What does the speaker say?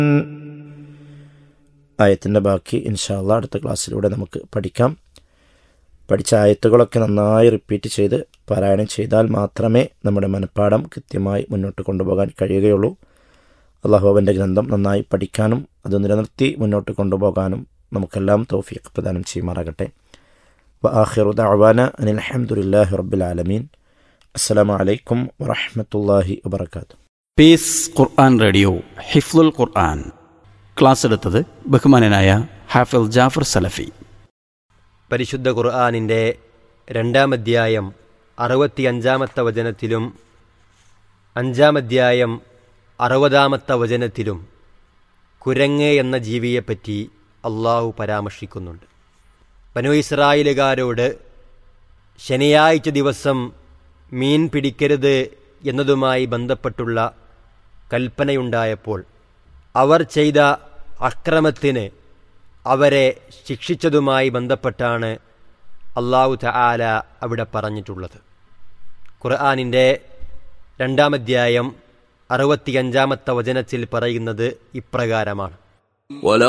ആയത്തിൻ്റെ ബാക്കി ഇൻഷാല്ല അടുത്ത ക്ലാസ്സിലൂടെ നമുക്ക് പഠിക്കാം പഠിച്ച ആയത്തുകളൊക്കെ നന്നായി റിപ്പീറ്റ് ചെയ്ത് പാരായണം ചെയ്താൽ മാത്രമേ നമ്മുടെ മനഃപ്പാഠം കൃത്യമായി മുന്നോട്ട് കൊണ്ടുപോകാൻ കഴിയുകയുള്ളൂ അള്ളാഹു അവൻ്റെ ഗ്രന്ഥം നന്നായി പഠിക്കാനും അത് നിലനിർത്തി മുന്നോട്ട് കൊണ്ടുപോകാനും നമുക്കെല്ലാം തൗഫീഖ് പ്രദാനം ചെയ്യുമാറാകട്ടെ وآخر دعوانا أن الحمد لله رب العالمين السلام عليكم ورحمة الله وبركاته പീസ് ഖുർആൻ റേഡിയോ ഹിഫ്ലുൽ ഖുർആൻ ക്ലാസ് എടുത്തത് ബഹുമാനനായ ഹാഫിൽ ജാഫർ സലഫി പരിശുദ്ധ ഖുർആാനിൻ്റെ രണ്ടാം അധ്യായം അറുപത്തിയഞ്ചാമത്തെ വചനത്തിലും അഞ്ചാം അധ്യായം അറുപതാമത്തെ വചനത്തിലും കുരങ്ങ് എന്ന ജീവിയെപ്പറ്റി അള്ളാഹു പരാമർശിക്കുന്നുണ്ട് ബനു ഇസ്രായേലുകാരോട് ശനിയാഴ്ച ദിവസം മീൻ പിടിക്കരുത് എന്നതുമായി ബന്ധപ്പെട്ടുള്ള കൽപ്പനയുണ്ടായപ്പോൾ അവർ ചെയ്ത അക്രമത്തിന് അവരെ ശിക്ഷിച്ചതുമായി ബന്ധപ്പെട്ടാണ് അള്ളാഹു തആല അവിടെ പറഞ്ഞിട്ടുള്ളത് ഖുർആാനിൻ്റെ രണ്ടാമധ്യായം അറുപത്തിയഞ്ചാമത്തെ വചനത്തിൽ പറയുന്നത് ഇപ്രകാരമാണ് ولو